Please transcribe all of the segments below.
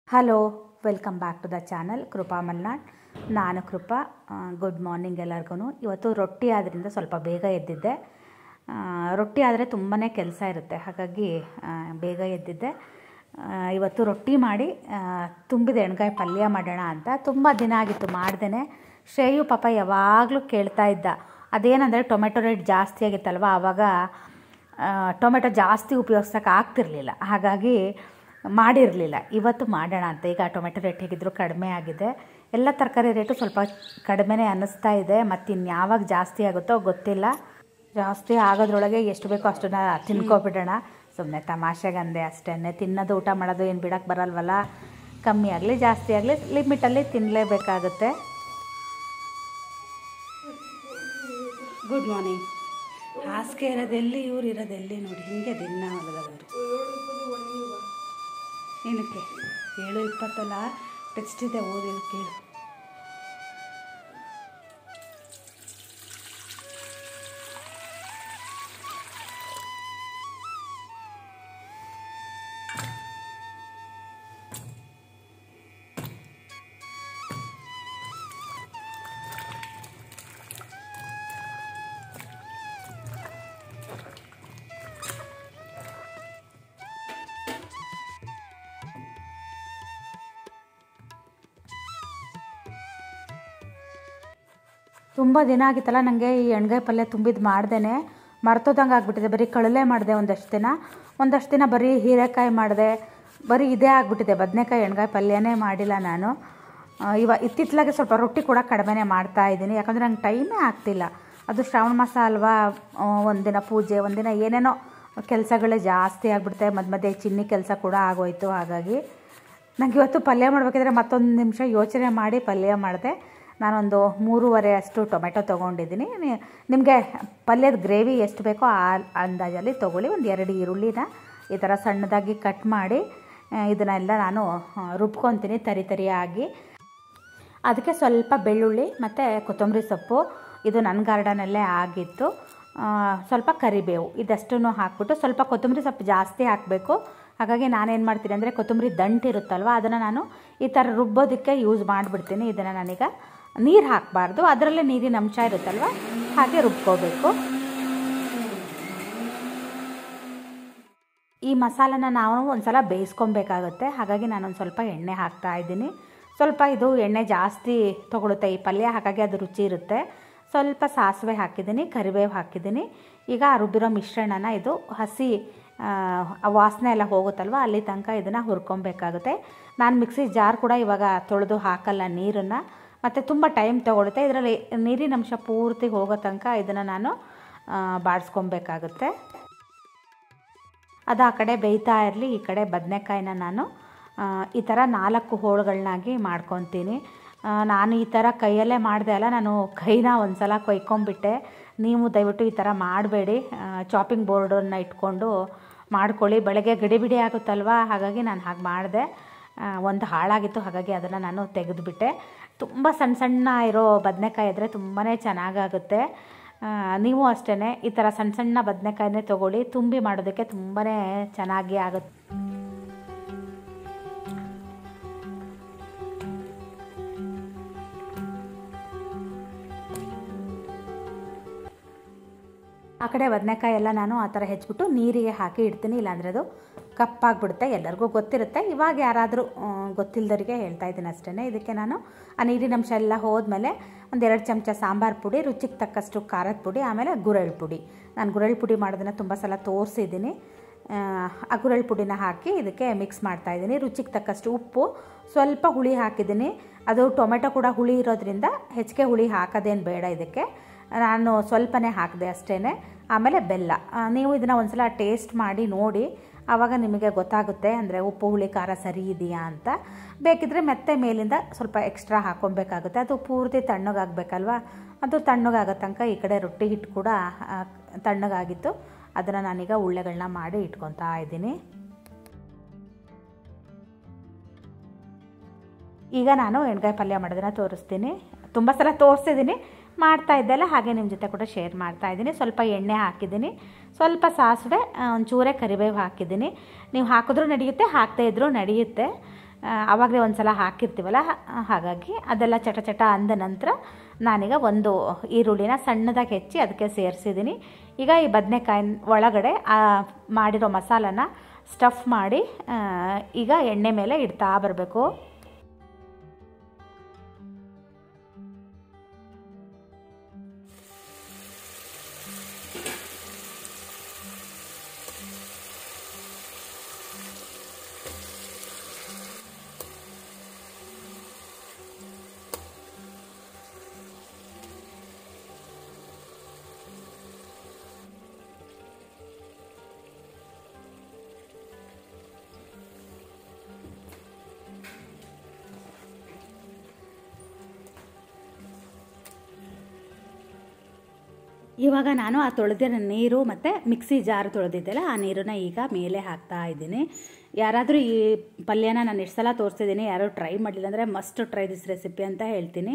hello welcome back to the channel Krupa Malnad ನಾನು Krupa good morning ಎಲ್ಲರಿಗೂ ಇವತ್ತು ರೊಟ್ಟಿ ಆದ್ದರಿಂದ ಸ್ವಲ್ಪ ಬೇಗ ಎದ್ದಿದ್ದೆ ಆ, ರೊಟ್ಟಿ ಆದರೆ ತುಂಬಾ ಕೆಲಸ ಇರುತ್ತೆ ಹಾಗಾಗಿ ಆ, ಬೇಗ ಎದ್ದಿದ್ದೆ ಆ, ಇವತ್ತು ರೊಟ್ಟಿ ಮಾಡಿ ಆ, ತುಂಬಿದ ಎಣ್ಗಾಯಿ ಪಲ್ಯ ಮಾಡೋಣ ಅಂತ ತುಂಬ ದಿನ ಆಗಿತ್ತು ಮಾಡ್ದೇ ಶ್ರೇಯು ಪಾಪ ಯಾವಾಗಲೂ ಕೇಳ್ತಾ ಇದ್ದ ಅದೇನಂದರೆ ಟೊಮೆಟೊ ರೇಟ್ ಜಾಸ್ತಿ ಆಗಿತ್ತಲ್ವ ಆವಾಗ ಆ, ಟೊಮೆಟೊ ಜಾಸ್ತಿ ಉಪಯೋಗಿಸೋಕೆ ಆಗ್ತಿರ್ಲಿಲ್ಲ ಹಾಗಾಗಿ ಮಾಡಿರಲಿಲ್ಲ ಇವತ್ತು ಮಾಡೋಣ ಅಂತ ಈಗ ಟೊಮೆಟೊ ರೇಟ್ ಹೇಗಿದ್ರು ಕಡಿಮೆ ಆಗಿದೆ ಎಲ್ಲ ತರಕಾರಿ ರೇಟು ಸ್ವಲ್ಪ ಕಡಿಮೆನೇ ಅನ್ನಿಸ್ತಾ ಇದೆ ಮತ್ತು ಇನ್ಯಾವಾಗ ಜಾಸ್ತಿ ಆಗುತ್ತೋ ಗೊತ್ತಿಲ್ಲ ಜಾಸ್ತಿ ಆಗೋದ್ರೊಳಗೆ ಎಷ್ಟು ಬೇಕೋ ಅಷ್ಟನ್ನ ತಿನ್ಕೊಬಿಡೋಣ ಸುಮ್ಮನೆ ತಮಾಷೆಗಂದೆ ಅಷ್ಟೇ ತಿನ್ನೋದು ಊಟ ಮಾಡೋದು ಏನು ಬಿಡೋಕ್ಕೆ ಬರಲ್ವಲ್ಲ ಕಮ್ಮಿ ಆಗಲಿ ಜಾಸ್ತಿ ಆಗಲಿ ಲಿಮಿಟಲ್ಲಿ ತಿನ್ನಲೇಬೇಕಾಗುತ್ತೆ ಗುಡ್ ಮಾರ್ನಿಂಗ್ ಹಾಸಿಗೆ ಇರೋದೆಲ್ಲಿ ಇವ್ರು ಇರೋದೆಲ್ಲಿ ನೋಡಿ ಹಿಂಗೆ ದಿನ ಮಲಗೋದವ್ರು ಏನಕ್ಕೆ ಏಳು ಇಪ್ಪತ್ತಲ್ಲ ಟೆಕ್ಸ್ಟ್ ಇದೆ ಓದಿ ಕೇಳು ತುಂಬ ದಿನ ಆಗಿತ್ತಲ್ಲ ನನಗೆ ಈ ಎಣ್ಗಾಯಿ ಪಲ್ಯ ತುಂಬಿದ್ದು ಮಾಡ್ದೇ ಮರ್ತೋದಂಗೆ ಆಗ್ಬಿಟ್ಟಿದೆ ಬರೀ ಕಳಲೆ ಮಾಡಿದೆ ಒಂದಷ್ಟು ದಿನ ಒಂದಷ್ಟು ದಿನ ಬರೀ ಹೀರೆಕಾಯಿ ಮಾಡಿದೆ ಬರೀ ಇದೇ ಆಗಿಬಿಟ್ಟಿದೆ ಬದನೆಕಾಯಿ ಎಣ್ಗಾಯಿ ಪಲ್ಯನೇ ಮಾಡಿಲ್ಲ ನಾನು ಆ, ಇವ ಇತ್ತಿತ್ತಲಾಗೆ ಸ್ವಲ್ಪ ರೊಟ್ಟಿ ಕೂಡ ಕಡಿಮೆನೇ ಮಾಡ್ತಾ ಇದ್ದೀನಿ ಯಾಕಂದರೆ ನಂಗೆ ಟೈಮೇ ಆಗ್ತಿಲ್ಲ ಅದು ಶ್ರಾವಣ ಮಾಸ ಅಲ್ವಾ ಆ, ಒಂದಿನ ಪೂಜೆ ಒಂದಿನ ಏನೇನೋ ಕೆಲಸಗಳೇ ಜಾಸ್ತಿ ಆಗಿಬಿಡುತ್ತೆ ಮಧ್ಯ ಮಧ್ಯೆ ಚಿನ್ನಿ ಕೆಲಸ ಕೂಡ ಆಗೋಯ್ತು ಹಾಗಾಗಿ ನಂಗೆ ಇವತ್ತು ಪಲ್ಯ ಮಾಡಬೇಕಿದ್ರೆ ಮತ್ತೊಂದು ನಿಮಿಷ ಯೋಚನೆ ಮಾಡಿ ಪಲ್ಯ ಮಾಡಿದೆ ನಾನೊಂದು ಮೂರುವರೆ ಅಷ್ಟು ಟೊಮೆಟೊ ತೊಗೊಂಡಿದ್ದೀನಿ ನಿಮಗೆ ಪಲ್ಯದ ಗ್ರೇವಿ ಎಷ್ಟು ಬೇಕೋ ಆ ಅಂದಾಜಲ್ಲಿ ತೊಗೊಳ್ಳಿ ಒಂದು ಎರಡು ಈರುಳ್ಳಿನ ಈ ಥರ ಸಣ್ಣದಾಗಿ ಕಟ್ ಮಾಡಿ ಆ, ಇದನ್ನೆಲ್ಲ ನಾನು ಆ, ರುಬ್ಕೊತೀನಿ ತರಿ ತರಿಯಾಗಿ ಅದಕ್ಕೆ ಸ್ವಲ್ಪ ಬೆಳ್ಳುಳ್ಳಿ ಮತ್ತು ಕೊತ್ತಂಬರಿ ಸೊಪ್ಪು ಇದು ನನ್ನ ಗಾರ್ಡನಲ್ಲೇ ಆಗಿತ್ತು ಆ, ಸ್ವಲ್ಪ ಕರಿಬೇವು ಇದಷ್ಟನ್ನು ಹಾಕ್ಬಿಟ್ಟು ಸ್ವಲ್ಪ ಕೊತ್ತಂಬರಿ ಸೊಪ್ಪು ಜಾಸ್ತಿ ಹಾಕಬೇಕು ಹಾಗಾಗಿ ನಾನೇನು ಮಾಡ್ತೀನಿ ಅಂದರೆ ಕೊತ್ತಂಬರಿ ದಂಟು ಇರುತ್ತಲ್ವ ಅದನ್ನು ನಾನು ಈ ಥರ ರುಬ್ಬೋದಕ್ಕೆ ಯೂಸ್ ಮಾಡಿಬಿಡ್ತೀನಿ ಇದನ್ನು ನಾನೀಗ ನೀರು ಹಾಕಬಾರ್ದು ಅದರಲ್ಲೇ ನೀರಿನ ಅಂಶ ಇರುತ್ತಲ್ವ ಹಾಗೆ ರುಬ್ಕೋಬೇಕು ಈ ಮಸಾಲನ ನಾವು ಒಂದ್ಸಲ ಬೇಯಿಸ್ಕೊಬೇಕಾಗುತ್ತೆ ಹಾಗಾಗಿ ನಾನೊಂದು ಸ್ವಲ್ಪ ಎಣ್ಣೆ ಹಾಕ್ತಾ ಇದ್ದೀನಿ ಸ್ವಲ್ಪ ಇದು ಎಣ್ಣೆ ಜಾಸ್ತಿ ತೊಗೊಳುತ್ತೆ ಈ ಪಲ್ಯ ಹಾಗಾಗಿ ಅದು ರುಚಿ ಇರುತ್ತೆ ಸ್ವಲ್ಪ ಸಾಸಿವೆ ಹಾಕಿದ್ದೀನಿ ಕರಿಬೇವು ಹಾಕಿದ್ದೀನಿ ಈಗ ಆ ರುಬ್ಬಿರೋ ಮಿಶ್ರಣನ ಇದು ಹಸಿ ಆ, ಆ ವಾಸನೆ ಎಲ್ಲ ಹೋಗುತ್ತಲ್ವ ಅಲ್ಲಿ ತನಕ ಇದನ್ನು ಹುರ್ಕೊಬೇಕಾಗುತ್ತೆ ನಾನು ಮಿಕ್ಸಿ ಜಾರ್ ಕೂಡ ಇವಾಗ ತೊಳೆದು ಹಾಕಲ್ಲ ನೀರನ್ನು ಮತ್ತು ತುಂಬ ಟೈಮ್ ತೊಗೊಳುತ್ತೆ ಇದರಲ್ಲಿ ನೀರಿನ ಅಂಶ ಪೂರ್ತಿ ಹೋಗೋ ತನಕ ಇದನ್ನು ನಾನು ಆ, ಬಾಡಿಸ್ಕೊಬೇಕಾಗುತ್ತೆ ಅದು ಆ ಕಡೆ ಬೇಯ್ತಾ ಇರಲಿ ಈ ಕಡೆ ಬದನೆಕಾಯಿನ ನಾನು ಆ, ಈ ಥರ ನಾಲ್ಕು ಹೋಳುಗಳನ್ನಾಗಿ ಮಾಡ್ಕೊತೀನಿ ಆ, ನಾನು ಈ ಥರ ಕೈಯಲ್ಲೇ ಮಾಡಿದೆ ಅಲ್ಲ ನಾನು ಕೈನ ಒಂದು ಸಲ ಕೊಯ್ಕೊಂಬಿಟ್ಟೆ ನೀವು ದಯವಿಟ್ಟು ಈ ಥರ ಮಾಡಬೇಡಿ ಚಾಪಿಂಗ್ ಬೋರ್ಡನ್ನು ಇಟ್ಕೊಂಡು ಮಾಡ್ಕೊಳ್ಳಿ ಬೆಳಗ್ಗೆ ಗಡಿಬಿಡಿ ಆಗುತ್ತಲ್ವ ಹಾಗಾಗಿ ನಾನು ಹಾಗೆ ಮಾಡಿದೆ ಒಂದು ಹಾಳಾಗಿತ್ತು ಹಾಗಾಗಿ ಅದನ್ನು ನಾನು ತೆಗೆದುಬಿಟ್ಟೆ ತುಂಬ ಸಣ್ಣ ಸಣ್ಣ ಇರೋ ಬದನೆಕಾಯಿ ಇದ್ದರೆ ತುಂಬಾ ಚೆನ್ನಾಗಾಗುತ್ತೆ ಆ, ನೀವು ಅಷ್ಟೇ ಈ ಥರ ಸಣ್ಣ ಸಣ್ಣ ಬದನೆಕಾಯಿನೇ ತೊಗೊಳ್ಳಿ ತುಂಬಿ ಮಾಡೋದಕ್ಕೆ ತುಂಬಾ ಚೆನ್ನಾಗಿ ಆಗುತ್ತೆ ಆ ಕಡೆ ಬದನೆಕಾಯಿ ಎಲ್ಲ ನಾನು ಆ ಥರ ಹೆಚ್ಚಿಬಿಟ್ಟು ನೀರಿಗೆ ಹಾಕಿ ಇಡ್ತೀನಿ ಇಲ್ಲಾಂದರೆ ಅದು ಕಪ್ಪಾಗಿಬಿಡುತ್ತೆ ಎಲ್ಲರಿಗೂ ಗೊತ್ತಿರುತ್ತೆ ಇವಾಗ ಯಾರಾದರೂ ಗೊತ್ತಿಲ್ಲದವರಿಗೆ ಹೇಳ್ತಾ ಇದ್ದೀನಿ ಅಷ್ಟೇ ಇದಕ್ಕೆ ನಾನು ಆ ನೀರಿನ ಅಂಶ ಎಲ್ಲ ಹೋದ್ಮೇಲೆ ಒಂದೆರಡು ಚಮಚ ಸಾಂಬಾರು ಪುಡಿ ರುಚಿಗೆ ತಕ್ಕಷ್ಟು ಖಾರದ ಪುಡಿ ಆಮೇಲೆ ಗುರಳ್ ಪುಡಿ ನಾನು ಗುರಳ್ ಪುಡಿ ಮಾಡೋದನ್ನು ತುಂಬ ಸಲ ತೋರಿಸಿದ್ದೀನಿ ಆ ಗುರಳ್ ಪುಡಿನ ಹಾಕಿ ಇದಕ್ಕೆ ಮಿಕ್ಸ್ ಮಾಡ್ತಾ ಇದ್ದೀನಿ ರುಚಿಗೆ ತಕ್ಕಷ್ಟು ಉಪ್ಪು ಸ್ವಲ್ಪ ಹುಳಿ ಹಾಕಿದ್ದೀನಿ ಅದು ಟೊಮೆಟೊ ಕೂಡ ಹುಳಿ ಇರೋದ್ರಿಂದ ಹೆಚ್ಚಿಗೆ ಹುಳಿ ಹಾಕೋದೇನು ಬೇಡ ಇದಕ್ಕೆ ನಾನು ಸ್ವಲ್ಪನೇ ಹಾಕಿದೆ ಅಷ್ಟೇ ಆಮೇಲೆ ಬೆಲ್ಲ ಆ, ನೀವು ಇದನ್ನು ಒಂದ್ಸಲ ಟೇಸ್ಟ್ ಮಾಡಿ ನೋಡಿ ಆವಾಗ ನಿಮಗೆ ಗೊತ್ತಾಗುತ್ತೆ ಅಂದರೆ ಉಪ್ಪು ಹುಳಿ ಖಾರ ಸರಿ ಇದೆಯಾ ಅಂತ ಬೇಕಿದ್ರೆ ಮತ್ತೆ ಮೇಲಿಂದ ಸ್ವಲ್ಪ ಎಕ್ಸ್ಟ್ರಾ ಹಾಕ್ಕೊಬೇಕಾಗುತ್ತೆ ಅದು ಪೂರ್ತಿ ತಣ್ಣಗಾಗಬೇಕಲ್ವ ಅದು ತಣ್ಣಗಾಗೋ ತನಕ ಈ ಕಡೆ ರೊಟ್ಟಿ ಹಿಟ್ಟು ಕೂಡ ಆ, ತಣ್ಣಗಾಗಿತ್ತು ಅದನ್ನು ನಾನೀಗ ಉಳ್ಳೆಗಳನ್ನ ಮಾಡಿ ಇಟ್ಕೊತಾ ಇದ್ದೀನಿ ಈಗ ನಾನು ಎಣ್ಗಾಯಿ ಪಲ್ಯ ಮಾಡೋದನ್ನ ತೋರಿಸ್ತೀನಿ ತುಂಬ ಸಲ ತೋರಿಸಿದ್ದೀನಿ ಮಾಡ್ತಾ ಇದ್ದೆಲ್ಲ ಹಾಗೆ ನಿಮ್ಮ ಜೊತೆ ಕೂಡ ಶೇರ್ ಮಾಡ್ತಾ ಇದ್ದೀನಿ ಸ್ವಲ್ಪ ಎಣ್ಣೆ ಹಾಕಿದ್ದೀನಿ ಸ್ವಲ್ಪ ಸಾಸಿವೆ ಒಂಚೂರೇ ಕರಿಬೇವು ಹಾಕಿದ್ದೀನಿ ನೀವು ಹಾಕಿದ್ರೂ ನಡೆಯುತ್ತೆ ಹಾಕದೇ ಇದ್ರೂ ನಡೆಯುತ್ತೆ ಆವಾಗಲೇ ಒಂದು ಸಲ ಹಾಕಿರ್ತೀವಲ್ಲ ಹಾ- ಹಾಗಾಗಿ ಅದೆಲ್ಲ ಚಟ ಚಟ ಅಂದ ನಂತರ ನಾನೀಗ ಒಂದು ಈರುಳ್ಳಿನ ಸಣ್ಣದಾಗಿ ಹೆಚ್ಚಿ ಅದಕ್ಕೆ ಸೇರಿಸಿದ್ದೀನಿ ಈಗ ಈ ಬದನೆಕಾಯಿ ಒಳಗಡೆ ಆ ಮಾಡಿರೋ ಮಸಾಲನ ಸ್ಟಫ್ ಮಾಡಿ ಆ, ಈಗ ಎಣ್ಣೆ ಮೇಲೆ ಇಡ್ತಾ ಬರಬೇಕು ಇವಾಗ ನಾನು ಆ ತೊಳೆದಿರೋ ನೀರು ಮತ್ತು ಮಿಕ್ಸಿ ಜಾರ್ ತೊಳೆದಿದ್ದೆಲ್ಲ ಆ ನೀರನ್ನ ಈಗ ಮೇಲೆ ಹಾಕ್ತಾ ಇದ್ದೀನಿ ಯಾರಾದರೂ ಈ ಪಲ್ಯನ ನಾನು ಎಷ್ಟು ಸಲ ತೋರಿಸ್ತಿದ್ದೀನಿ ಯಾರೂ ಟ್ರೈ ಮಾಡಲಿಲ್ಲ ಅಂದರೆ ಮಸ್ಟ್ ಟ್ರೈ ದಿಸ್ ರೆಸಿಪಿ ಅಂತ ಹೇಳ್ತೀನಿ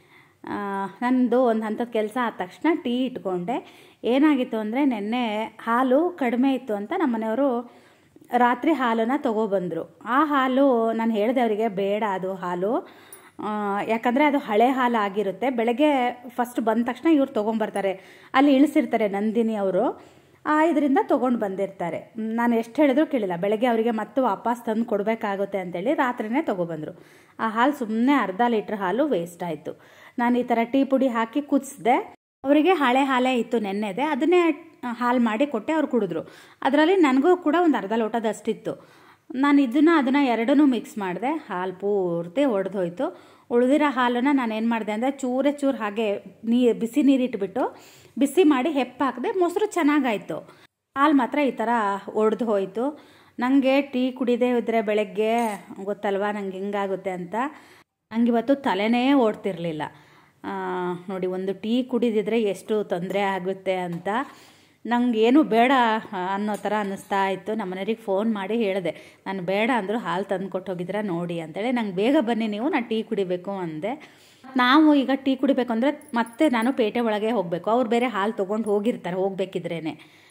ಆ, ನಂದು ಒಂದು ಹಂತದ ಕೆಲಸ ಆದ ತಕ್ಷಣ ಟೀ ಇಟ್ಕೊಂಡೆ ಏನಾಗಿತ್ತು ಅಂದರೆ ನೆನ್ನೆ ಹಾಲು ಕಡಿಮೆ ಇತ್ತು ಅಂತ ನಮ್ಮ ಮನೆಯವರು ರಾತ್ರಿ ಹಾಲನ್ನು ತೊಗೊಬಂದರು ಆ ಹಾಲು ನಾನು ಹೇಳಿದೆ ಅವರಿಗೆ ಬೇಡ ಅದು ಹಾಲು ಆ, ಯಾಕಂದರೆ ಅದು ಹಳೆ ಹಾಲು ಆಗಿರುತ್ತೆ ಬೆಳಗ್ಗೆ ಫಸ್ಟ್ ಬಂದ ತಕ್ಷಣ ಇವ್ರು ತೊಗೊಂಬರ್ತಾರೆ ಅಲ್ಲಿ ಇಳಿಸಿರ್ತಾರೆ ನಂದಿನಿ ಅವರು ಇದರಿಂದ ತೊಗೊಂಡು ಬಂದಿರ್ತಾರೆ ಮ್, ನಾನು ಎಷ್ಟು ಹೇಳಿದ್ರು ಕೇಳಿಲ್ಲ ಬೆಳಗ್ಗೆ ಅವರಿಗೆ ಮತ್ತೆ ವಾಪಸ್ ತಂದು ಕೊಡಬೇಕಾಗುತ್ತೆ ಅಂತೇಳಿ ರಾತ್ರಿನೇ ತೊಗೊಬಂದರು ಆ ಹಾಲು ಸುಮ್ಮನೆ ಅರ್ಧ ಲೀಟ್ರ್ ಹಾಲು ವೇಸ್ಟ್ ಆಯಿತು ನಾನು ಈ ಥರ ಟೀ ಪುಡಿ ಹಾಕಿ ಕುದಿಸ್ದೆ ಅವರಿಗೆ ಹಳೆ ಹಾಲೇ ಇತ್ತು ನೆನ್ನೆದೆ ಅದನ್ನೇ ಹಾಲು ಮಾಡಿ ಕೊಟ್ಟೆ ಅವ್ರು ಕುಡಿದ್ರು ಅದರಲ್ಲಿ ನನಗೂ ಕೂಡ ಒಂದು ಅರ್ಧ ಲೋಟದಷ್ಟಿತ್ತು ನಾನು ಇದನ್ನು ಅದನ್ನು ಎರಡನ್ನೂ ಮಿಕ್ಸ್ ಮಾಡಿದೆ ಹಾಲು ಪೂರ್ತಿ ಒಡೆದೋಯ್ತು ಉಳಿದಿರೋ ಹಾಲನ್ನು ನಾನು ಏನು ಮಾಡಿದೆ ಅಂದರೆ ಚೂರೇ ಚೂರು ಹಾಗೆ ನೀ ಬಿಸಿ ನೀರಿಟ್ಬಿಟ್ಟು ಬಿಸಿ ಮಾಡಿ ಹೆಪ್ಪ ಹಾಕಿದೆ ಮೊಸರು ಚೆನ್ನಾಗಾಯಿತು ಹಾಲು ಮಾತ್ರ ಈ ಥರ ಒಡೆದು ಹೋಯಿತು ನನಗೆ ಟೀ ಕುಡಿದೇ ಇದ್ದರೆ ಬೆಳಗ್ಗೆ ಗೊತ್ತಲ್ವಾ ನಂಗೆ ಹಿಂಗಾಗುತ್ತೆ ಅಂತ ನಂಗೆ ಇವತ್ತು ತಲೆನೇ ಓಡ್ತಿರ್ಲಿಲ್ಲ ಆ, ನೋಡಿ ಒಂದು ಟೀ ಕುಡಿದಿದ್ರೆ ಎಷ್ಟು ತೊಂದರೆ ಆಗುತ್ತೆ ಅಂತ ನಂಗೆ ಏನು ಬೇಡ ಅನ್ನೋ ಥರ ಅನ್ನಿಸ್ತಾ ಇತ್ತು ನಮ್ಮ ಮನೆಯವ್ರಿಗೆ ಫೋನ್ ಮಾಡಿ ಹೇಳಿದೆ ನಾನು ಬೇಡ ಅಂದರು ಹಾಲು ತಂದು ಕೊಟ್ಟು ಹೋಗಿದ್ರೆ ನೋಡಿ ಅಂತೇಳಿ ನಂಗೆ ಬೇಗ ಬನ್ನಿ ನೀವು ನಾನು ಟೀ ಕುಡಿಬೇಕು ಅಂದೆ ನಾವು ಈಗ ಟೀ ಕುಡಿಬೇಕು ಅಂದರೆ ಮತ್ತೆ ನಾನು ಪೇಟೆ ಒಳಗೆ ಹೋಗಬೇಕು ಅವ್ರು ಬೇರೆ ಹಾಲು ತೊಗೊಂಡು ಹೋಗಿರ್ತಾರೆ ಹೋಗ್ಬೇಕಿದ್ರೇ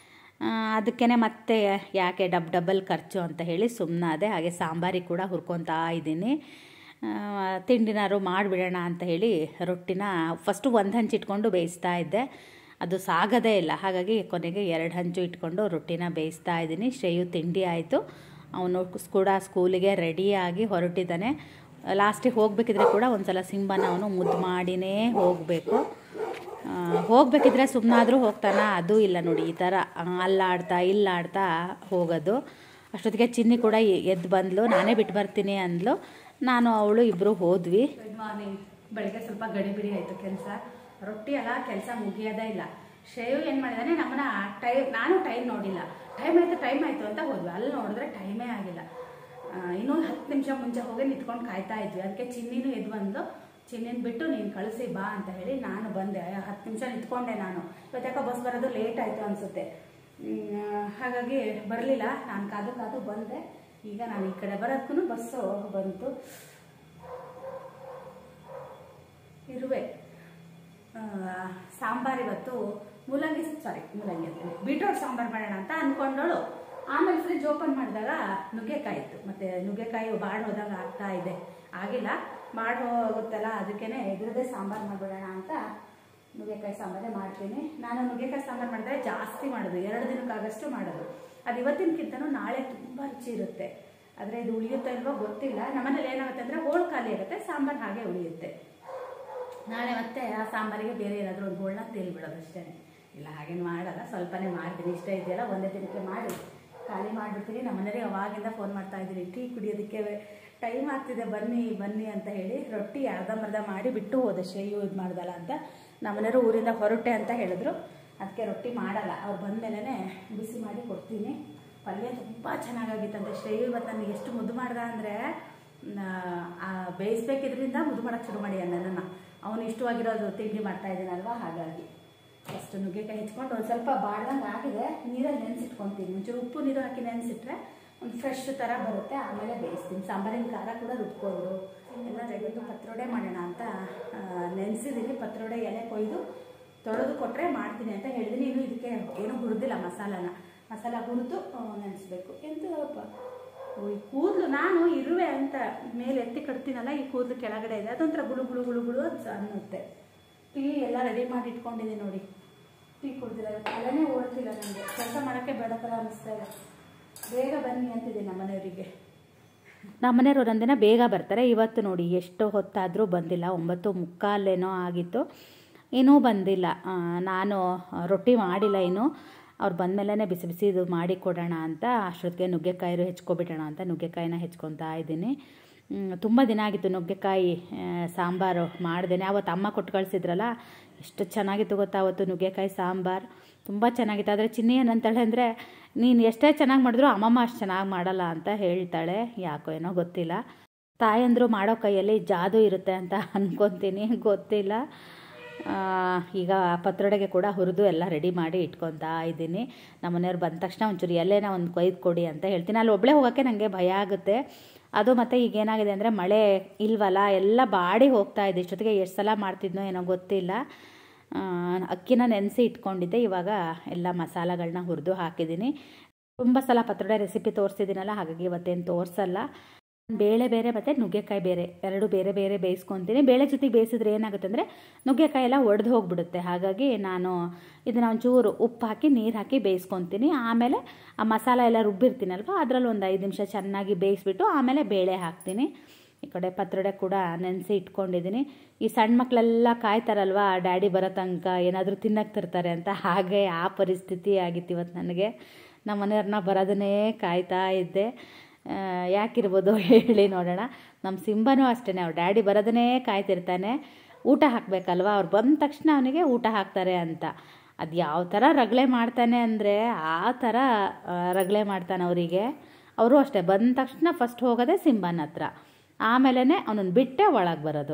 ಅದಕ್ಕೇ ಮತ್ತೆ ಯಾಕೆ ಡಬ್ ಡಬಲ್ ಖರ್ಚು ಅಂತ ಹೇಳಿ ಸುಮ್ಮನಾದೆ ಹಾಗೆ ಸಾಂಬಾರಿಗೆ ಕೂಡ ಹುರ್ಕೊತಾ ಇದ್ದೀನಿ ಆ, ತಿಂಡಿನಾರು ಮಾಡಿಬಿಡೋಣ ಅಂತ ಹೇಳಿ ರೊಟ್ಟಿನ ಫಸ್ಟು ಒಂದು ಹಂಚು ಇಟ್ಕೊಂಡು ಬೇಯಿಸ್ತಾ ಇದ್ದೆ ಅದು ಸಾಗದೇ ಇಲ್ಲ ಹಾಗಾಗಿ ಕೊನೆಗೆ ಎರಡು ಹಂಚು ಇಟ್ಕೊಂಡು ರೊಟ್ಟಿನ ಬೇಯಿಸ್ತಾ ಇದ್ದೀನಿ ಶ್ರೇಯು ತಿಂಡಿ ಆಯಿತು ಅವನು ಕೂಡ ಸ್ಕೂಲಿಗೆ ರೆಡಿಯಾಗಿ ಹೊರಟಿದ್ದಾನೆ ಲಾಸ್ಟಿಗೆ ಹೋಗಬೇಕಿದ್ರೆ ಕೂಡ ಒಂದು ಸಲ ಸಿಂಬನ ಅವನು ಮುದ್ದು ಮಾಡಿನೇ ಹೋಗಬೇಕು ಹೋಗಬೇಕಿದ್ರೆ ಸುಮ್ಮನಾದರೂ ಹೋಗ್ತಾನ ಅದು ಇಲ್ಲ ನೋಡಿ ಈ ಥರ ಆ, ಅಲ್ಲಾಡ್ತಾ ಇಲ್ಲಾಡ್ತಾ ಹೋಗೋದು ಅಷ್ಟೊತ್ತಿಗೆ ಚಿನ್ನಿ ಕೂಡ ಎ- ಎದ್ದು ಬಂದ್ಲು ನಾನೇ ಬಿಟ್ಟು ಬರ್ತೀನಿ ಅಂದ್ಲು ನಾನು ಅವಳು ಇಬ್ಬರು ಹೋದ್ವಿ ಗುಡ್ ಮಾರ್ನಿಂಗ್ ಬೆಳಗ್ಗೆ ಸ್ವಲ್ಪ ಗಡಿಬಿಡಿ ಆಯಿತು ಕೆಲಸ ರೊಟ್ಟಿ ಅಲ್ಲ ಕೆಲಸ ಮುಗಿಯೋದೇ ಇಲ್ಲ ಶ್ರೇಯು ಏನು ಮಾಡಿದಾನೆ ನಮ್ಮನ್ನ ಟೈಮ್ ನಾನು ಟೈಮ್ ನೋಡಿಲ್ಲ ಟೈಮ್ ಆಯಿತು ಟೈಮ್ ಆಯಿತು ಅಂತ ಹೋದ್ವಿ ಅಲ್ಲಿ ನೋಡಿದ್ರೆ ಟೈಮೇ ಆಗಿಲ್ಲ ಆ, ಇನ್ನೂ ಹತ್ತು ನಿಮಿಷ ಮುಂಚೆ ಹೋಗಿ ನಿಂತ್ಕೊಂಡು ಕಾಯ್ತಾ ಇದ್ವಿ ಅದಕ್ಕೆ ಚಿನ್ನಿನೂ ಎದ್ದು ಬಂದು ಚಿನ್ನಿನ ಬಿಟ್ಟು ನೀನು ಕಳಿಸಿ ಬಾ ಅಂತ ಹೇಳಿ ನಾನು ಬಂದೆ ಹತ್ತು ನಿಮಿಷ ನಿಂತ್ಕೊಂಡೆ ನಾನು ಇವತ್ತಾಕ ಬಸ್ ಬರೋದು ಲೇಟ್ ಆಯಿತು ಅನಿಸುತ್ತೆ ಹಾಗಾಗಿ ಬರಲಿಲ್ಲ ನಾನು ಕಾದು ಕಾದು ಬಂದೆ ಈಗ ನಾನು ಈ ಕಡೆ ಬರೋದಕ್ಕೂ ಬಸ್ಸು ಬಂತು ಇರುವೆ ಆ, ಸಾಂಬಾರ್ ಇವತ್ತು ಮೂಲಂಗಿ ಸಾರಿ ಮೂಲಂಗಿ ಅಂತೀನಿ ಬೀಟ್ರೋಟ್ ಸಾಂಬಾರ್ ಮಾಡೋಣ ಅಂತ ಅನ್ಕೊಂಡಳು ಆಮೇಲೆ ಫ್ರಿಜ್ ಓಪನ್ ಮಾಡಿದಾಗ ನುಗ್ಗೆಕಾಯಿ ಇತ್ತು ಮತ್ತೆ ನುಗ್ಗೆಕಾಯಿ ಬಾಡ್ ಹೋದಾಗ ಆಗ್ತಾ ಇದೆ ಆಗಿಲ್ಲ ಬಾಡ್ ಹೋಗುತ್ತಲ್ಲ ಅದಕ್ಕೇನೆ ಇದ್ರದ್ದೇ ಸಾಂಬಾರ್ ಮಾಡ್ಬಿಡೋಣ ಅಂತ ನುಗ್ಗೆಕಾಯಿ ಸಾಂಬಾರೇ ಮಾಡ್ತೀನಿ ನಾನು ನುಗ್ಗೆಕಾಯಿ ಸಾಂಬಾರು ಮಾಡಿದ್ರೆ ಜಾಸ್ತಿ ಮಾಡೋದು ಎರಡು ದಿನಕ್ಕಾಗಷ್ಟು ಮಾಡೋದು ಅದು ಇವತ್ತಿನಕ್ಕಿಂತನೂ ನಾಳೆ ತುಂಬ ರುಚಿ ಇರುತ್ತೆ ಆದರೆ ಇದು ಉಳಿಯುತ್ತೋ ಇಲ್ವೋ ಗೊತ್ತಿಲ್ಲ ನಮ್ಮನೇಲಿ ಏನಾಗುತ್ತೆ ಅಂದರೆ ಹೋಳು ಖಾಲಿ ಆಗುತ್ತೆ ಸಾಂಬಾರು ಹಾಗೆ ಉಳಿಯುತ್ತೆ ನಾಳೆ ಮತ್ತೆ ಆ ಸಾಂಬಾರಿಗೆ ಬೇರೆ ಏನಾದರೂ ಒಂದು ಹೋಳನ್ನ ತೇಲ್ಬಿಡೋದು ಅಷ್ಟೇ ಇಲ್ಲ ಹಾಗೇನು ಮಾಡಲ್ಲ ಸ್ವಲ್ಪನೇ ಮಾಡ್ತೀನಿ ಇಷ್ಟ ಇದೆಯಲ್ಲ ಒಂದೇ ದಿನಕ್ಕೆ ಮಾಡಿ ಖಾಲಿ ಮಾಡಿಬಿಡ್ತೀನಿ ನಮ್ಮ ಮನೆಯವರಿಗೆ ಅವಾಗಿಂದ ಫೋನ್ ಮಾಡ್ತಾ ಇದ್ದೀನಿ ಟೀ ಕುಡಿಯೋದಕ್ಕೆ ಟೈಮ್ ಆಗ್ತಿದೆ ಬನ್ನಿ ಬನ್ನಿ ಅಂತ ಹೇಳಿ ರೊಟ್ಟಿ ಅರ್ಧಂಬರ್ಧ ಮಾಡಿ ಬಿಟ್ಟು ಹೋದೆ ಶ್ರೇಯು ಇದು ಮಾಡ್ದಲ್ಲ ಅಂತ ನಮ್ಮ ಮನೆಯವರು ಊರಿಂದ ಹೊರಟೆ ಅಂತ ಹೇಳಿದ್ರು ಅದಕ್ಕೆ ರೊಟ್ಟಿ ಮಾಡಲ್ಲ ಅವ್ರು ಬಂದಮೇಲೆ ಬಿಸಿ ಮಾಡಿ ಕೊಡ್ತೀನಿ ಪಲ್ಯ ತುಂಬ ಚೆನ್ನಾಗಾಗಿತ್ತಂತೆ ಶ್ರೇಯು ಇವತ್ತು ನನಗೆ ಎಷ್ಟು ಮುದ್ದು ಮಾಡ್ದ ಅಂದರೆ ಬೇಯಿಸ್ಬೇಕಿದ್ರಿಂದ ಮುದ್ದು ಮಾಡೋಕ್ಕೆ ಶುರು ಮಾಡಿ ನನ್ನನ್ನು ಅವನು ಇಷ್ಟವಾಗಿರೋದು ತಿಂಡಿ ಮಾಡ್ತಾ ಇದ್ದೀನಲ್ವಾ ಹಾಗಾಗಿ ಫಸ್ಟ್ ನುಗ್ಗೆಕಾಯಿ ಹೆಚ್ಕೊಂಡು ಒಂದು ಸ್ವಲ್ಪ ಬಾಡ್ದಂಗೆ ಆಗಿದೆ ನೀರಲ್ಲಿ ನೆನೆಸಿಟ್ಕೊತೀನಿ ಒಂಚೂರು ಉಪ್ಪು ನೀರು ಹಾಕಿ ನೆನೆಸಿಟ್ರೆ ಒಂದು ಫ್ರೆಶ್ ಥರ ಬರುತ್ತೆ ಆಮೇಲೆ ಬೇಯಿಸ್ತೀನಿ ಸಾಂಬಾರಿನ ಖಾರ ಕೂಡ ರುಬ್ಕೊಂಡು ಎಲ್ಲ ತೆಗೆದು ಪತ್ರೊಡೆ ಮಾಡೋಣ ಅಂತ ನೆನೆಸಿದ್ದೀನಿ ಪತ್ರೊಡೆ ಎಲೆ ಕೊಯ್ದು ತೊಳೆದು ಕೊಟ್ಟರೆ ಮಾಡ್ತೀನಿ ಅಂತ ಹೇಳಿದ್ದೀನಿ ಇನ್ನು ಇದಕ್ಕೆ ಏನೂ ಹುರಿದಿಲ್ಲ ಮಸಾಲಾನ ಮಸಾಲ ಹುರಿದು ನೆನೆಸ್ಬೇಕು ಎಂತದಪ್ಪ ಈ ಕೂದಲು ನಾನು ಇರುವೆ ಅಂತ ಮೇಲೆ ಎತ್ತಿ ಕಟ್ತೀನಲ್ಲ ಈ ಕೂದಲು ಕೆಳಗಡೆ ಇದೆ ಅದೊಂಥರ ಗುಳು ಗುಳು ಗುಳು ಗುಳು ಅಂತ ಅನ್ನುತ್ತೆ ಟೀ ಎಲ್ಲ ರೆಡಿ ಮಾಡಿ ಇಟ್ಕೊಂಡಿದ್ದೀನಿ ನೋಡಿ ಟೀ ಕುಡ್ದಿಲ್ಲ ತಲೆನೇ ಓಡ್ತಿಲ್ಲ ನನಗೆ ಕೆಲಸ ಮಾಡೋಕ್ಕೆ ಬೇಡ ಥರ ಅನ್ನಿಸ್ತಾ ಇದೆ ಬೇಗ ಬನ್ನಿ ಅಂತಿದ್ದೀನಿ ನಮ್ಮ ಮನೆಯವರಿಗೆ ನಮ್ಮ ಮನೆಯವ್ರು ಒಂದಿನ ಬೇಗ ಬರ್ತಾರೆ ಇವತ್ತು ನೋಡಿ ಎಷ್ಟು ಹೊತ್ತಾದರೂ ಬಂದಿಲ್ಲ ಒಂಬತ್ತು ಮುಕ್ಕಾಲೇನೋ ಆಗಿತ್ತು ಇನ್ನೂ ಬಂದಿಲ್ಲ ಆ, ನಾನು ರೊಟ್ಟಿ ಮಾಡಿಲ್ಲ ಇನ್ನೂ ಅವ್ರು ಬಂದಮೇಲೆ ಬಿಸಿ ಬಿಸಿ ಇದು ಮಾಡಿ ಕೊಡೋಣ ಅಂತ ಅಷ್ಟೊತ್ತಿಗೆ ನುಗ್ಗೆಕಾಯಿರು ಹೆಚ್ಕೊಬಿಡೋಣ ಅಂತ ನುಗ್ಗೆಕಾಯಿನ ಹೆಚ್ಕೊತಾ ಇದ್ದೀನಿ ತುಂಬ ದಿನ ಆಗಿತ್ತು ನುಗ್ಗೆಕಾಯಿ ಆ, ಸಾಂಬಾರು ಮಾಡ್ದೇನೆ ಅವತ್ತು ಅಮ್ಮ ಕೊಟ್ಟು ಕಳಿಸಿದ್ರಲ್ಲ ಎಷ್ಟು ಚೆನ್ನಾಗಿತ್ತು ಗೊತ್ತಾ ಅವತ್ತು ನುಗ್ಗೆಕಾಯಿ ಸಾಂಬಾರು ತುಂಬ ಚೆನ್ನಾಗಿತ್ತು ಆದರೆ ಚಿನ್ನಿ ಏನಂತಾಳೆ ಅಂದರೆ ನೀನು ಎಷ್ಟೇ ಚೆನ್ನಾಗಿ ಮಾಡಿದ್ರು ಅಮ್ಮಮ್ಮ ಅಷ್ಟು ಚೆನ್ನಾಗಿ ಮಾಡಲ್ಲ ಅಂತ ಹೇಳ್ತಾಳೆ ಯಾಕೋ ಏನೋ ಗೊತ್ತಿಲ್ಲ ತಾಯಂದರು ಮಾಡೋ ಕೈಯಲ್ಲಿ ಜಾದು ಇರುತ್ತೆ ಅಂತ ಅನ್ಕೊತೀನಿ ಗೊತ್ತಿಲ್ಲ ಆ, ಈಗ ಪತ್ರೊಡೆಗೆ ಕೂಡ ಹುರಿದು ಎಲ್ಲ ರೆಡಿ ಮಾಡಿ ಇಟ್ಕೊತಾ ಇದ್ದೀನಿ ನಮ್ಮ ಮನೆಯವ್ರು ಬಂದ ತಕ್ಷಣ ಒಂಚೂರು ಎಲೆನ ಒಂದು ಕೊಯ್ದು ಕೊಡಿ ಅಂತ ಹೇಳ್ತೀನಿ ಅಲ್ಲಿ ಒಬ್ಬಳೇ ಹೋಗೋಕ್ಕೆ ನನಗೆ ಭಯ ಆಗುತ್ತೆ ಅದು ಮತ್ತು ಈಗ ಏನಾಗಿದೆ ಅಂದರೆ ಮಳೆ ಇಲ್ವಲ್ಲ ಎಲ್ಲ ಬಾಡಿ ಹೋಗ್ತಾ ಇದೆ ಇಷ್ಟೊತ್ತಿಗೆ ಎಷ್ಟು ಸಲ ಮಾಡ್ತಿದ್ನೋ ಏನೋ ಗೊತ್ತಿಲ್ಲ ಆ, ಅಕ್ಕಿನ ನೆನೆಸಿ ಇಟ್ಕೊಂಡಿದ್ದೆ ಇವಾಗ ಎಲ್ಲ ಮಸಾಲಗಳನ್ನ ಹುರಿದು ಹಾಕಿದ್ದೀನಿ ತುಂಬ ಸಲ ಪತ್ರೊಡೆ ರೆಸಿಪಿ ತೋರಿಸಿದ್ದೀನಲ್ಲ ಹಾಗಾಗಿ ಇವತ್ತೇನು ತೋರಿಸಲ್ಲ ಬೇಳೆ ಬೇರೆ ಮತ್ತು ನುಗ್ಗೆಕಾಯಿ ಬೇರೆ ಎರಡು ಬೇರೆ ಬೇರೆ ಬೇಯಿಸ್ಕೊತೀನಿ ಬೇಳೆ ಜೊತೆಗೆ ಬೇಯಿಸಿದ್ರೆ ಏನಾಗುತ್ತೆ ಅಂದರೆ ನುಗ್ಗೆಕಾಯಿ ಎಲ್ಲ ಒಡೆದು ಹೋಗ್ಬಿಡುತ್ತೆ ಹಾಗಾಗಿ ನಾನು ಇದನ್ನು ಒಂಚೂರು ಉಪ್ಪು ಹಾಕಿ ನೀರು ಹಾಕಿ ಬೇಯಿಸ್ಕೊತೀನಿ ಆಮೇಲೆ ಆ ಮಸಾಲ ಎಲ್ಲ ರುಬ್ಬಿರ್ತೀನಲ್ವ ಅದರಲ್ಲಿ ಒಂದು ಐದು ನಿಮಿಷ ಚೆನ್ನಾಗಿ ಬೇಯಿಸ್ಬಿಟ್ಟು ಆಮೇಲೆ ಬೇಳೆ ಹಾಕ್ತೀನಿ ಈ ಕಡೆ ಪತ್ರೊಡೆ ಕೂಡ ನೆನೆಸಿ ಇಟ್ಕೊಂಡಿದ್ದೀನಿ ಈ ಸಣ್ಣ ಮಕ್ಕಳೆಲ್ಲ ಕಾಯ್ತಾರಲ್ವ ಡ್ಯಾಡಿ ಬರೋ ತನಕ ಏನಾದರೂ ತಿನ್ನಕ್ಕೆ ತರ್ತಾರೆ ಅಂತ ಹಾಗೆ ಆ ಪರಿಸ್ಥಿತಿ ಆಗಿತ್ತು ಇವತ್ತು ನನಗೆ ನಮ್ಮ ಮನೆಯವ್ರನ್ನ ಬರೋದನ್ನೇ ಕಾಯ್ತಾ ಇದ್ದೆ ಆ, ಯಾಕಿರ್ಬೋದು ಹೇಳಿ ನೋಡೋಣ ನಮ್ಮ ಸಿಂಬನೂ ಅಷ್ಟೇ ಅವ್ರ ಡ್ಯಾಡಿ ಬರೋದನ್ನೇ ಕಾಯ್ತಿರ್ತಾನೆ ಊಟ ಹಾಕಬೇಕಲ್ವ ಅವ್ರು ಬಂದ ತಕ್ಷಣ ಅವನಿಗೆ ಊಟ ಹಾಕ್ತಾರೆ ಅಂತ ಅದು ಯಾವ ಥರ ರಗಳೆ ಮಾಡ್ತಾನೆ ಅಂದರೆ ಆ ಥರ ಆ, ರಗಳೆ ಮಾಡ್ತಾನೆ ಅವರಿಗೆ ಅವರು ಅಷ್ಟೇ ಬಂದ ತಕ್ಷಣ ಫಸ್ಟ್ ಹೋಗೋದೇ ಸಿಂಬನ್ ಹತ್ರ ಆಮೇಲೆ ಅವನನ್ನು ಬಿಟ್ಟೆ ಒಳಗೆ ಬರೋದು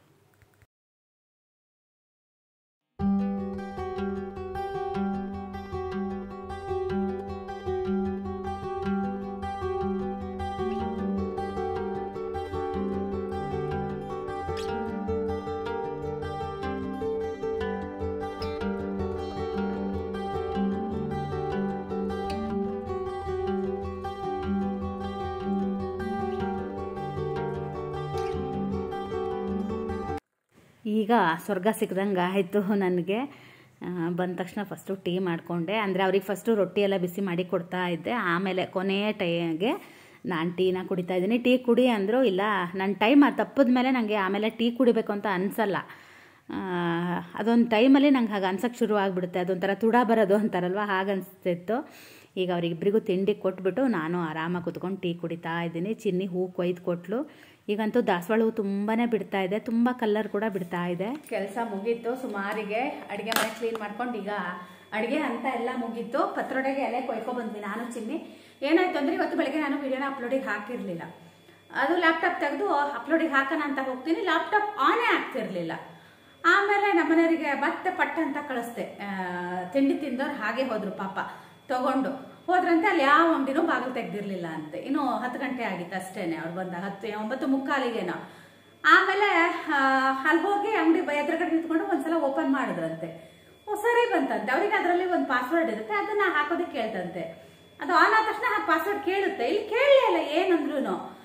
ಈಗ ಸ್ವರ್ಗ ಸಿಕ್ದಂಗೆ ಆಯಿತು ನನಗೆ ಬಂದ ತಕ್ಷಣ ಫಸ್ಟು ಟೀ ಮಾಡಿಕೊಂಡೆ ಅಂದರೆ ಅವ್ರಿಗೆ ಫಸ್ಟು ರೊಟ್ಟಿ ಎಲ್ಲ ಬಿಸಿ ಮಾಡಿ ಕೊಡ್ತಾ ಇದ್ದೆ ಆಮೇಲೆ ಕೊನೆಯ ಟೈಗೆ ನಾನು ಟೀನ ಕುಡಿತಾ ಇದ್ದೀನಿ ಟೀ ಕುಡಿ ಅಂದರು ಇಲ್ಲ ನನ್ನ ಟೈಮ್ ತಪ್ಪಿದ ಮೇಲೆ ನನಗೆ ಆಮೇಲೆ ಟೀ ಕುಡಿಬೇಕು ಅಂತ ಅನಿಸಲ್ಲ ಅದೊಂದು ಟೈಮಲ್ಲಿ ನಂಗೆ ಹಾಗೆ ಅನ್ಸಕ್ಕೆ ಶುರು ಆಗಿಬಿಡುತ್ತೆ ಅದೊಂಥರ ತುಡ ಬರೋದು ಅಂತಾರಲ್ವ ಹಾಗೆ ಅನಿಸ್ತಿತ್ತು ಈಗ ಅವರಿಬ್ಬರಿಗೂ ತಿಂಡಿ ಕೊಟ್ಬಿಟ್ಟು ನಾನು ಆರಾಮಾಗಿ ಕುತ್ಕೊಂಡು ಟೀ ಕುಡಿತಾ ಇದ್ದೀನಿ ಚಿನ್ನಿ ಹೂ ಕೊಯ್ದು ಕೊಟ್ಲು ಈಗಂತೂ ದಾಸವಾಳ ಹೂ ತುಂಬಾ ಬಿಡ್ತಾ ಇದೆ ತುಂಬ ಕಲರ್ ಕೂಡ ಬಿಡ್ತಾ ಇದೆ ಕೆಲಸ ಮುಗೀತು ಸುಮಾರಿಗೆ ಅಡುಗೆ ಮನೆ ಕ್ಲೀನ್ ಮಾಡ್ಕೊಂಡು ಈಗ ಅಡುಗೆ ಅಂತ ಎಲ್ಲ ಮುಗೀತು ಪತ್ರೊಡೆಗೆ ಎಲೆ ಕೊಯ್ಕೊ ಬಂದ್ವಿ ನಾನು ಚಿನ್ನಿ ಏನಾಯ್ತು ಅಂದರೆ ಇವತ್ತು ಬೆಳಗ್ಗೆ ನಾನು ವಿಡಿಯೋನ ಅಪ್ಲೋಡಿಗೆ ಹಾಕಿರಲಿಲ್ಲ ಅದು ಲ್ಯಾಪ್ಟಾಪ್ ತೆಗೆದು ಅಪ್ಲೋಡಿಗೆ ಹಾಕೋಣ ಅಂತ ಹೋಗ್ತೀನಿ ಲ್ಯಾಪ್ಟಾಪ್ ಆನೇ ಆಗ್ತಿರ್ಲಿಲ್ಲ ಆಮೇಲೆ ನಮ್ಮನೆಯವರಿಗೆ ಮತ್ತೆ ಪಟ್ಟ ಅಂತ ಕಳಿಸ್ದೆ ಆ, ತಿಂಡಿ ತಿಂದವ್ರು ಹಾಗೆ ಹೋದ್ರು ಪಾಪ ತಗೊಂಡು ಹೋದ್ರಂತೆ ಅಲ್ಲಿ ಯಾವ ಅಂಗಡಿನೂ ಬಾಗಿಲು ತೆಗ್ದಿರ್ಲಿಲ್ಲ ಅಂತೆ ಇನ್ನು ಹತ್ತು ಗಂಟೆ ಆಗಿತ್ತು ಅಷ್ಟೇನೆ ಅವ್ರು ಬಂದ ಹತ್ತು ಒಂಬತ್ತು ಮುಕ್ಕಾಲಿಗೇನೋ ಆಮೇಲೆ ಆ, ಅಲ್ಲಿ ಹೋಗಿ ಅಂಗಡಿ ಎದುರುಗಡೆ ನಿಂತ್ಕೊಂಡು ಒಂದ್ಸಲ ಓಪನ್ ಮಾಡಿದ್ರಂತೆ ಓ ಸರಿ ಬಂತಂತೆ ಅವ್ರಿಗೆ ಅದರಲ್ಲಿ ಒಂದು ಪಾಸ್ವರ್ಡ್ ಇರುತ್ತೆ ಅದನ್ನ ಹಾಕೋದಕ್ಕೆ ಕೇಳ್ತಂತೆ ಅದು ಆನ್ ಆದ ತಕ್ಷಣ ಆ ಪಾಸ್ವರ್ಡ್ ಕೇಳುತ್ತೆ ಇಲ್ಲಿ ಕೇಳಲೇ ಇಲ್ಲ ಏನಂದ್ರೂ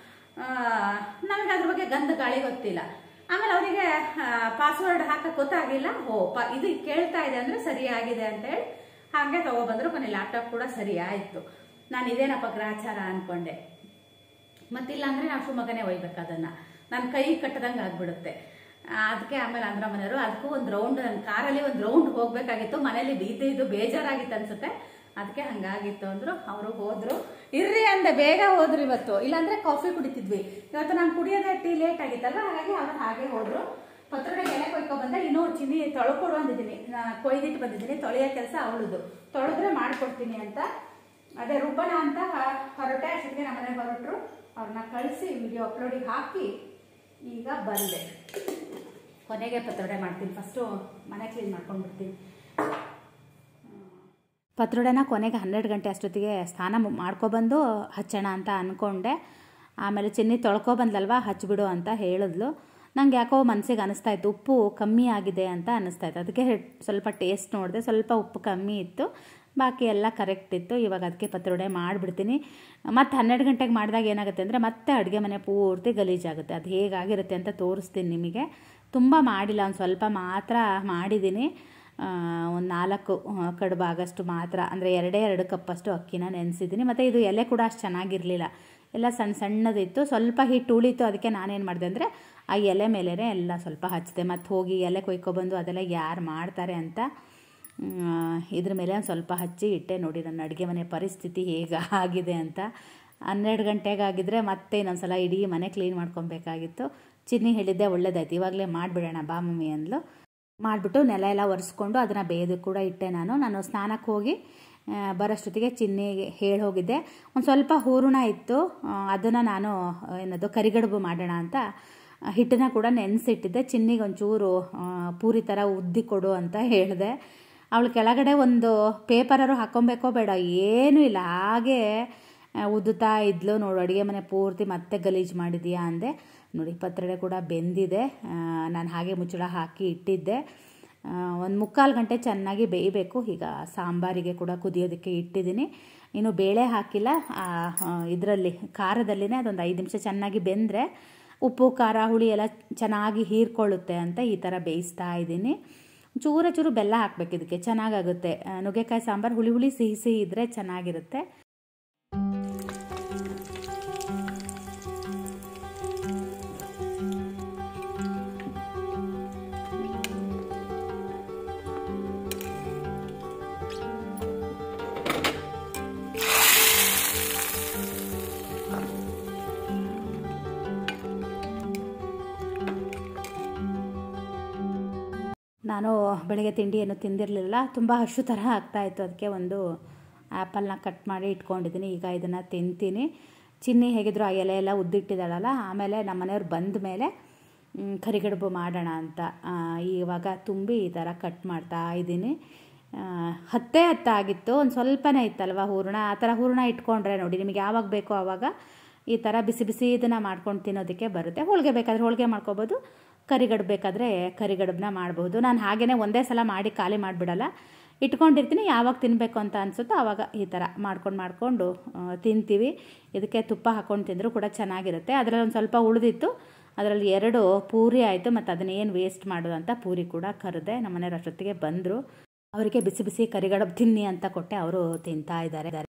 ನಮಗೆ ಅದ್ರ ಬಗ್ಗೆ ಗಂಧ ಗಾಳಿ ಗೊತ್ತಿಲ್ಲ ಆಮೇಲೆ ಅವರಿಗೆ ಪಾಸ್ವರ್ಡ್ ಹಾಕಕ್ ಗೊತ್ತಾಗಿಲ್ಲ ಓ ಪ ಇದು ಕೇಳ್ತಾ ಇದೆ ಅಂದ್ರೆ ಸರಿ ಆಗಿದೆ ಅಂತ ಹೇಳಿ ಹಾಗೆ ತಗೊಬಂದ್ರು ಕೊನೆ ಲ್ಯಾಪ್ಟಾಪ್ ಕೂಡ ಸರಿ ಆಯ್ತು ನಾನು ಇದೇನಪ್ಪ ಗ್ರಾಚಾರ ಅನ್ಕೊಂಡೆ ಮತ್ತಿಲ್ಲ ಅಂದ್ರೆ ನಾವು ಶಿವಮೊಗ್ಗನೇ ಒಯ್ಬೇಕು ಅದನ್ನ ನನ್ನ ಕೈ ಕಟ್ಟದಂಗೆ ಆಗ್ಬಿಡುತ್ತೆ ಅದಕ್ಕೆ ಆಮೇಲೆ ಅಂದ್ರ ಮನೆಯವರು ಅದಕ್ಕೂ ಒಂದು ರೌಂಡ್ ನನ್ನ ಕಾರಲ್ಲಿ ಒಂದು ರೌಂಡ್ ಹೋಗ್ಬೇಕಾಗಿತ್ತು ಮನೇಲಿ ಇದು ಇದು ಬೇಜಾರಾಗಿತ್ತು ಅನ್ಸುತ್ತೆ ಅದಕ್ಕೆ ಹಂಗಾಗಿತ್ತು ಅಂದ್ರು ಅವರು ಹೋದ್ರು ಇರ್ರಿ ಅಂದೆ ಬೇಗ ಹೋದ್ರು ಇವತ್ತು ಇಲ್ಲಾಂದ್ರೆ ಕಾಫಿ ಕುಡಿತಿದ್ವಿ ಇವತ್ತು ನಾನು ಕುಡಿಯೋದೇ ಟೀ ಲೇಟ್ ಆಗಿತ್ತಲ್ವ ಹಾಗಾಗಿ ಅವ್ರು ಹಾಗೆ ಹೋದ್ರು ಪತ್ರೊಡೆ ಎಲೆ ಕೊಯ್ಕೊ ಬಂದ ಇನ್ನೂ ಚಿನ್ನಿ ತೊಳ್ಕೊಡು ಅಂದಿದ್ದೀನಿ ನಾ ಕೊಯ್ದಿಟ್ಟು ಬಂದಿದ್ದೀನಿ ತೊಳೆಯೋ ಕೆಲಸ ಅವಳದು ತೊಳೆದ್ರೆ ಮಾಡ್ಕೊಡ್ತೀನಿ ಅಂತ ಅದೇ ರುಬ್ಬಣ ಅಂತ ಹ- ಹೊರಟೆ ಅಷ್ಟೊತ್ತಿಗೆ ನಮ್ಮ ಮನೆಗೆ ಹೊರಟರು ಅವ್ರನ್ನ ಕಳಿಸಿ ವಿಡಿಯೋ ಅಪ್ಲೋಡಿಗೆ ಹಾಕಿ ಈಗ ಬಂದೆ ಕೊನೆಗೆ ಪತ್ರೊಡೆ ಮಾಡ್ತೀನಿ ಫಸ್ಟು ಮನೆ ಕ್ಲೀನ್ ಮಾಡ್ಕೊಂಡು ಬಿಡ್ತೀನಿ ಪತ್ರೊಡೆನ ಕೊನೆಗೆ ಹನ್ನೆರಡು ಗಂಟೆ ಅಷ್ಟೊತ್ತಿಗೆ ಸ್ನಾನ ಮು- ಮಾಡ್ಕೊಬಂದು ಹಚ್ಚೋಣ ಅಂತ ಅಂದ್ಕೊಂಡೆ ಆಮೇಲೆ ಚಿನ್ನಿ ತೊಳ್ಕೊಬಂದ್ಲಲ್ವ ಹಚ್ಬಿಡು ಅಂತ ಹೇಳಿದ್ಲು ನಂಗೆ ಯಾಕೋ ಮನಸ್ಸಿಗೆ ಅನಿಸ್ತಾ ಇತ್ತು ಉಪ್ಪು ಕಮ್ಮಿ ಆಗಿದೆ ಅಂತ ಅನ್ನಿಸ್ತಾ ಇತ್ತು ಅದಕ್ಕೆ ಸ್ವಲ್ಪ ಟೇಸ್ಟ್ ನೋಡಿದೆ ಸ್ವಲ್ಪ ಉಪ್ಪು ಕಮ್ಮಿ ಇತ್ತು ಬಾಕಿ ಎಲ್ಲ ಕರೆಕ್ಟ್ ಇತ್ತು ಇವಾಗ ಅದಕ್ಕೆ ಪತ್ರೊಡೆ ಮಾಡಿಬಿಡ್ತೀನಿ ಮತ್ತು ಹನ್ನೆರಡು ಗಂಟೆಗೆ ಮಾಡಿದಾಗ ಏನಾಗುತ್ತೆ ಅಂದರೆ ಮತ್ತೆ ಅಡುಗೆ ಮನೆ ಪೂರ್ತಿ ಗಲೀಜಾಗುತ್ತೆ ಅದು ಹೇಗಾಗಿರುತ್ತೆ ಅಂತ ತೋರಿಸ್ತೀನಿ ನಿಮಗೆ ತುಂಬ ಮಾಡಿಲ್ಲ ಒಂದು ಸ್ವಲ್ಪ ಮಾತ್ರ ಮಾಡಿದ್ದೀನಿ ಒಂದು ನಾಲ್ಕು ಕಡುಬು ಆಗಷ್ಟು ಮಾತ್ರ ಅಂದರೆ ಎರಡೇ ಎರಡು ಕಪ್ಪಷ್ಟು ಅಕ್ಕಿನ ನೆನೆಸಿದ್ದೀನಿ ಮತ್ತು ಇದು ಎಲೆ ಕೂಡ ಅಷ್ಟು ಚೆನ್ನಾಗಿರಲಿಲ್ಲ ಎಲ್ಲ ಸಣ್ಣ ಸಣ್ಣದಿತ್ತು ಸ್ವಲ್ಪ ಹಿಟ್ಟು ಉಳಿತು ಅದಕ್ಕೆ ನಾನೇನು ಮಾಡಿದೆ ಅಂದರೆ ಆ ಎಲೆ ಮೇಲೇ ಎಲ್ಲ ಸ್ವಲ್ಪ ಹಚ್ಚಿದೆ ಮತ್ತು ಹೋಗಿ ಎಲೆ ಕೊಯ್ಕೊಬಂದು ಅದೆಲ್ಲ ಯಾರು ಮಾಡ್ತಾರೆ ಅಂತ ಇದ್ರ ಮೇಲೆ ಒಂದು ಸ್ವಲ್ಪ ಹಚ್ಚಿ ಇಟ್ಟೆ ನೋಡಿ ನನ್ನ ಅಡುಗೆ ಮನೆ ಪರಿಸ್ಥಿತಿ ಹೇಗೆ ಆಗಿದೆ ಅಂತ ಹನ್ನೆರಡು ಗಂಟೆಗಾಗಿದ್ದರೆ ಮತ್ತೆ ಇನ್ನೊಂದು ಸಲ ಇಡೀ ಮನೆ ಕ್ಲೀನ್ ಮಾಡ್ಕೊಬೇಕಾಗಿತ್ತು ಚಿನ್ನಿ ಹೇಳಿದ್ದೆ ಒಳ್ಳೇದಾಯ್ತು ಇವಾಗಲೇ ಮಾಡಿಬಿಡೋಣ ಬಾ ಮಮ್ಮಿ ಅಂದ್ಲು ಮಾಡಿಬಿಟ್ಟು ನೆಲ ಎಲ್ಲ ಒರೆಸ್ಕೊಂಡು ಅದನ್ನು ಬೇಯ್ದು ಕೂಡ ಇಟ್ಟೆ ನಾನು ನಾನು ಸ್ನಾನಕ್ಕೆ ಹೋಗಿ ಬರೋಷ್ಟೊತ್ತಿಗೆ ಚಿನ್ನಿಗೆ ಹೇಳಿ ಹೋಗಿದ್ದೆ ಒಂದು ಸ್ವಲ್ಪ ಹೂರಣ ಇತ್ತು ಅದನ್ನು ನಾನು ಏನದು ಕರಿಗಡುಬು ಮಾಡೋಣ ಅಂತ ಹಿಟ್ಟನ್ನ ಕೂಡ ನೆನೆಸಿಟ್ಟಿದ್ದೆ ಚಿನ್ನಿಗೆ ಒಂಚೂರು ಪೂರಿ ಥರ ಉದ್ದಿ ಕೊಡು ಅಂತ ಹೇಳಿದೆ ಅವಳು ಕೆಳಗಡೆ ಒಂದು ಪೇಪರರು ಹಾಕ್ಕೊಬೇಕೋ ಬೇಡ ಏನೂ ಇಲ್ಲ ಹಾಗೆ ಉದ್ದುತ್ತಾ ಇದ್ಲು ನೋಡು ಅಡುಗೆ ಮನೆ ಪೂರ್ತಿ ಮತ್ತೆ ಗಲೀಜು ಮಾಡಿದೀಯಾ ಅಂದೆ ನೋಡಿ ಪತ್ರೊಡೆ ಕೂಡ ಬೆಂದಿದೆ ನಾನು ಹಾಗೆ ಮುಚ್ಚಳ ಹಾಕಿ ಇಟ್ಟಿದ್ದೆ ಒಂದು ಮುಕ್ಕಾಲು ಗಂಟೆ ಚೆನ್ನಾಗಿ ಬೇಯಬೇಕು ಈಗ ಸಾಂಬಾರಿಗೆ ಕೂಡ ಕುದಿಯೋದಕ್ಕೆ ಇಟ್ಟಿದ್ದೀನಿ ಇನ್ನು ಬೇಳೆ ಹಾಕಿಲ್ಲ ಇದರಲ್ಲಿ ಖಾರದಲ್ಲಿನೇ ಅದೊಂದು ಐದು ನಿಮಿಷ ಚೆನ್ನಾಗಿ ಬೆಂದರೆ ಉಪ್ಪು ಖಾರ ಹುಳಿ ಎಲ್ಲ ಚೆನ್ನಾಗಿ ಹೀರ್ಕೊಳ್ಳುತ್ತೆ ಅಂತ ಈ ಥರ ಬೇಯಿಸ್ತಾ ಇದ್ದೀನಿ ಚೂರ ಚೂರು ಬೆಲ್ಲ ಹಾಕಬೇಕು ಇದಕ್ಕೆ ಚೆನ್ನಾಗಾಗುತ್ತೆ ನುಗ್ಗೆಕಾಯಿ ಸಾಂಬಾರು ಹುಳಿ ಹುಳಿ ಸಿಹಿ ಸಿಹಿ ಇದ್ದರೆ ಚೆನ್ನಾಗಿರುತ್ತೆ ನಾನು ಬೆಳಗ್ಗೆ ತಿಂಡಿ ಏನು ತಿಂದಿರಲಿಲ್ಲ ತುಂಬ ಹಶು ಥರ ಆಗ್ತಾಯಿತ್ತು ಅದಕ್ಕೆ ಒಂದು ಆ್ಯಪಲ್ನ ಕಟ್ ಮಾಡಿ ಇಟ್ಕೊಂಡಿದ್ದೀನಿ ಈಗ ಇದನ್ನು ತಿಂತೀನಿ ಚಿನ್ನಿ ಹೇಗಿದ್ರು ಆ ಎಲೆ ಎಲ್ಲ ಉದ್ದಿಟ್ಟಿದ್ದಾಳಲ್ಲ ಆಮೇಲೆ ನಮ್ಮ ಮನೆಯವ್ರು ಬಂದ ಮೇಲೆ ಕರಿಗಡುಬು ಮಾಡೋಣ ಅಂತ ಇವಾಗ ತುಂಬಿ ಈ ಥರ ಕಟ್ ಮಾಡ್ತಾ ಇದ್ದೀನಿ ಹತ್ತೇ ಹತ್ತಾಗಿತ್ತು ಒಂದು ಸ್ವಲ್ಪನೇ ಇತ್ತಲ್ವ ಹೂರಣ ಆ ಥರ ಹೂರಣ ಇಟ್ಕೊಂಡ್ರೆ ನೋಡಿ ನಿಮಗೆ ಯಾವಾಗ ಬೇಕೋ ಆವಾಗ ಈ ಥರ ಬಿಸಿ ಬಿಸಿ ಇದನ್ನು ಮಾಡ್ಕೊಂಡು ತಿನ್ನೋದಕ್ಕೆ ಬರುತ್ತೆ ಹೋಳಿಗೆ ಬೇಕಾದರೆ ಹೋಳಿಗೆ ಮಾಡ್ಕೋಬೋದು ಕರಿಗಡುಬು ಬೇಕಾದರೆ ಕರಿಗಡುಬನ್ನ ಮಾಡ್ಬೋದು ನಾನು ಹಾಗೇ ಒಂದೇ ಸಲ ಮಾಡಿ ಖಾಲಿ ಮಾಡಿಬಿಡಲ್ಲ ಇಟ್ಕೊಂಡಿರ್ತೀನಿ ಯಾವಾಗ ತಿನ್ನಬೇಕು ಅಂತ ಅನಿಸುತ್ತೋ ಆವಾಗ ಈ ಥರ ಮಾಡ್ಕೊಂಡು ಮಾಡಿಕೊಂಡು ತಿಂತೀವಿ ಇದಕ್ಕೆ ತುಪ್ಪ ಹಾಕ್ಕೊಂಡು ತಿಂದರೂ ಕೂಡ ಚೆನ್ನಾಗಿರುತ್ತೆ ಅದರಲ್ಲಿ ಒಂದು ಸ್ವಲ್ಪ ಉಳಿದಿತ್ತು ಅದರಲ್ಲಿ ಎರಡು ಪೂರಿ ಆಯಿತು ಮತ್ತು ಅದನ್ನೇನು ವೇಸ್ಟ್ ಮಾಡೋದು ಅಂತ ಪೂರಿ ಕೂಡ ಕರೆದೆ ನಮ್ಮ ಮನೆಯವ್ರ ಅಷ್ಟೊತ್ತಿಗೆ ಬಂದರು ಅವರಿಗೆ ಬಿಸಿ ಬಿಸಿ ಕರಿಗಡುಬು ತಿನ್ನಿ ಅಂತ ಕೊಟ್ಟೆ ಅವರು ತಿಂತಾ ಇದ್ದಾರೆ